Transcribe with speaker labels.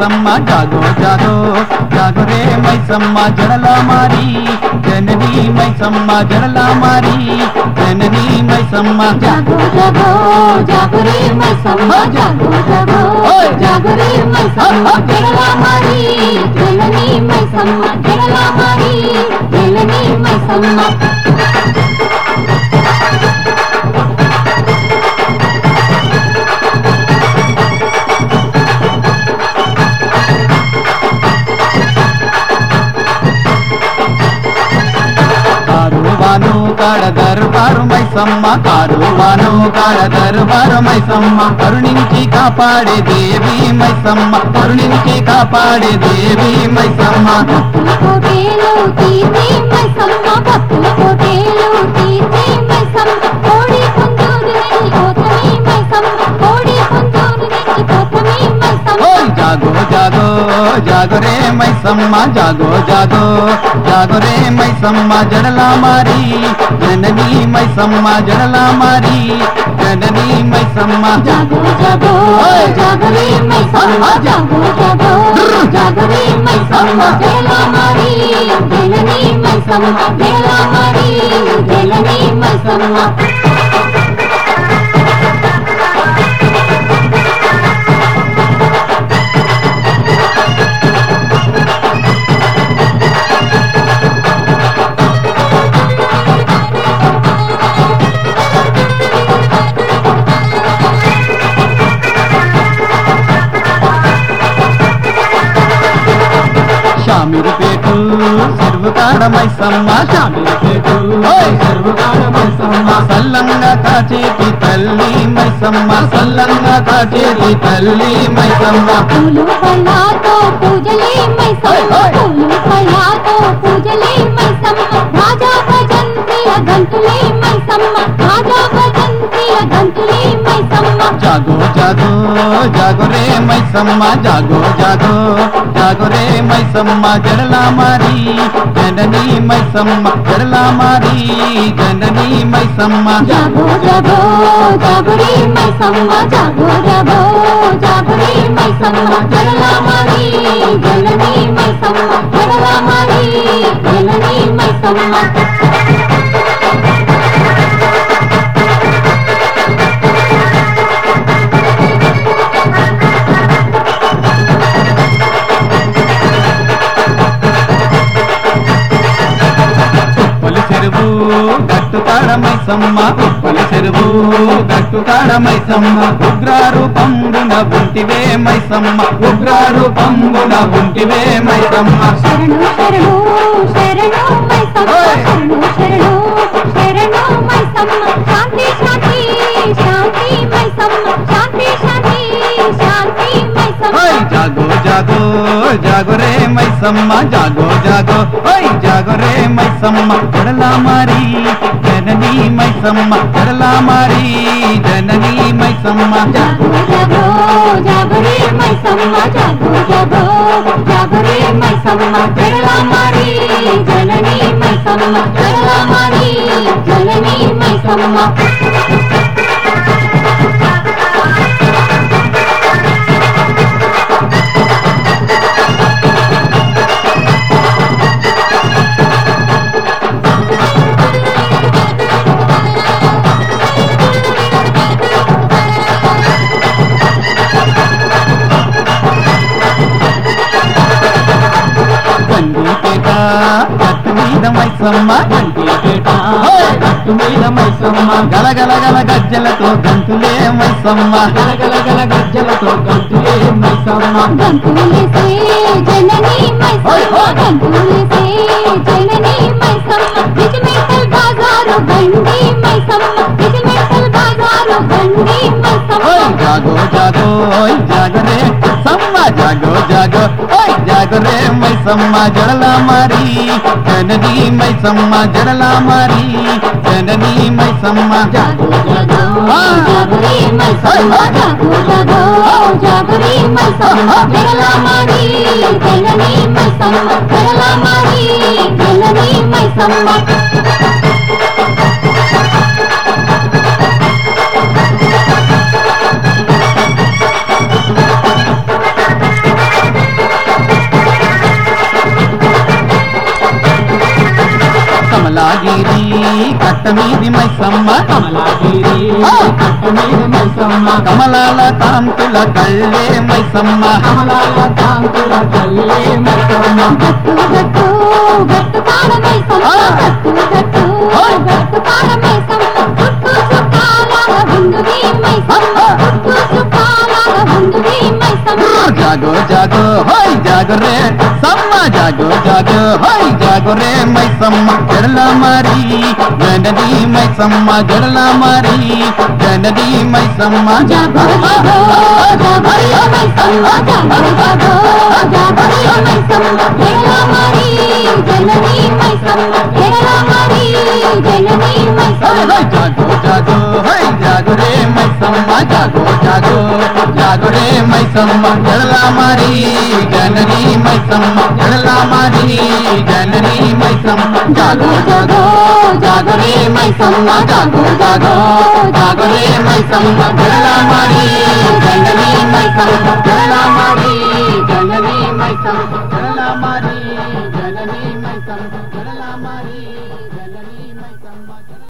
Speaker 1: మైసమ్మ జాగో జాగో జాగో రే మైసమ్మ జడల మారి జనని మైసమ్మ జడల మారి జనని మైసమ్మ
Speaker 2: జాగో జాగో జాగరే మైసమ్మ జాగో జాగో
Speaker 1: ఓయ్!
Speaker 2: జాగరే మైసమ్మ జడలా మారి జలని మైసమ్మ జడలా మారి జలని మైసమ్మ
Speaker 1: కారువాను కాడ దర్బారు మైసమ్మ కారువాను కాడ దర్బారు మైసమ్మ కరుణించి కాపాడే దేవి మైసమ్మ కరుణించి కాపాడే దేవి మైసమ్మ
Speaker 2: భక్తుల కోటేలు తీర్చి మైసమ్మ భక్తుల కోటేలు తీర్చి మైసమ్మ కోడి పుంజూరు నెల్లి కోతమి మైసమ్మ కోడి పుంజూరు నెల్లి కోతమి మైసమ్మ
Speaker 1: ఓయ్ జాగో జాగో జాగో రే మైసమ్మ జాగో జాగో జాగో రే మైసమ్మ జడల మారి జనని మైసమ్మ జడల మారి జనని మైసమ్మ
Speaker 2: జాగో జాగో జాగరే మైసమ్మ జాగో జాగో జాగరే మైసమ్మ జల మారి జలని మైసమ్మ జల మారి జలని మైసమ్మ
Speaker 1: షామిరిపేటు సర్వకాడ మైసమ్మ షామిరిపేటు సర్వకాడ మైసమ్మ సల్లంగా కాచేటి తల్లి మైసమ్మ సల్లంగా కాచేటి తల్లి మైసమ్మ
Speaker 2: పూలు పళ్ళాతో పూజలే మైసమ్మ పూలు పళ్ళాతో పూజలే మైసమ్మ రాజా భజంత్రియ గంతులే మైసమ్మ రాజా భజంత్రియ గంతులే మైసమ్మ
Speaker 1: జాగో జాగో జాగో రే మైసమ్మ జాగో జాగో జాగో రే మైసమ్మ జడల మారి జనని మైసమ్మ జడల మారి జనని మైసమ్మ
Speaker 2: జాగో జాగో జాగరే మైసమ్మ జాగో జాగో జాగరే మైసమ్మ జడలా మారి జలని మైసమ్మ జడలా మారి జలని మైసమ్మ
Speaker 1: ఉప్పలి చెరువు గట్టు కాడ మైసమ్మ ఉప్పలి చెరువు గట్టు కాడ మైసమ్మ ఉగ్రారు పంగున ఉంటివే మైసమ్మ ఉగ్రారు పంగున ఉంటివే మైసమ్మ
Speaker 2: శరణు శరణు శరణు మైసమ్మ శరణు శరణు శరణు మైసమ్మ శాంతి శాంతి శాంతి మైసమ్మ శాంతి శాంతి శాంతి మైసమ్మ
Speaker 1: ఓయ్ జాగో జాగో జాగో రే మైసమ్మ జాగో జాగో ఓయ్ జాగో రే మైసమ్మ జడల మారి జనని మైసమ్మ జడల మారి జనని మైసమ్మ
Speaker 2: జాగో జాగో జాగరే మైసమ్మ జాగో జాగో జాగరే మైసమ్మ జడలా మారి జలని మైసమ్మ జడలా మారి జలని మైసమ్మ
Speaker 1: గండిపేట గట్టు మీద మైసమ్మ గండిపేట గట్టు మీద మైసమ్మ గలగల గల గజ్జలతో గంతులే మైసమ్మ గలగల గల గజ్జలతో గంతులే మైసమ్మ
Speaker 2: గంతులేసే జనని మైసమ్మ గంతులేసే జనని మైసమ్మ విజయమెంటల్ బాజారు గండి మైసమ్మ విజయమెంటల్ బాజారు గండి మైసమ్మ
Speaker 1: ఓయ్ జాగో జాగో ఓయ్ జాగరే సమ్మ జాగో జాగో ఓయ్ జాగరే మైసమ్మ జడల మారి జనని మైసమ్మ జడల మారి జనని మైసమ్మ
Speaker 2: జాగో జాగో జాగరే మైసమ్మ జాగో జాగో జాగరే మైసమ్మ జడలా మారి జనని మైసమ్మ జడలా మారి జనని మైసమ్మ
Speaker 1: మీది మైసమ్మ
Speaker 3: కమలాగిరి
Speaker 1: ఆ!
Speaker 3: కట్ట మీద మైసమ్మ
Speaker 1: కమలాల కాంతుల కళ్ళే మైసమ్మ
Speaker 3: కమలాల కాంతుల తల్లి మైసమ్మ
Speaker 2: గట్టు గట్టు గట్టు కాడమై సమ్మ
Speaker 1: ఆ.
Speaker 2: గట్టు గట్టు
Speaker 1: ఓయ్.
Speaker 2: గట్టు కాడమై సమ్మ గుట్టు చుక్కాలాగా ఉండువి మై సమ్మ
Speaker 1: ఆ.
Speaker 2: గుట్టు చుక్కాలాగా ఉండువి మై సమ్మ
Speaker 1: జాగో జాగో హోయ్ జాగో రే సమ్మ జాగో జాగో హోయ్ జాగో రే మైసమ్మ జడల మారి జనని మైసమ్మ జడల మారి జనని మైసమ్మ
Speaker 2: జాగో జాగో జాగో మై సమ్మ జాగో జాగో జాగో మై సమ్మ కేరళ మరి జనని మై సమ్మ కేరళ మరి జనని మై సమ్మ
Speaker 1: జాగో జాగో హోయ్ జాగో రే మైసమ్మ జాగో జాగో జాగో రే మైసమ్మ జడల మారి జనని మైసమ్మ జడల మారి జనని మైసమ్మ జాగో జాగో జాగో రే మైసమ్మ జాగో జాగో జాగో రే మైసమ్మ జడల మారి జనని మైసమ్మ జడల మారి జనని మైసమ్మ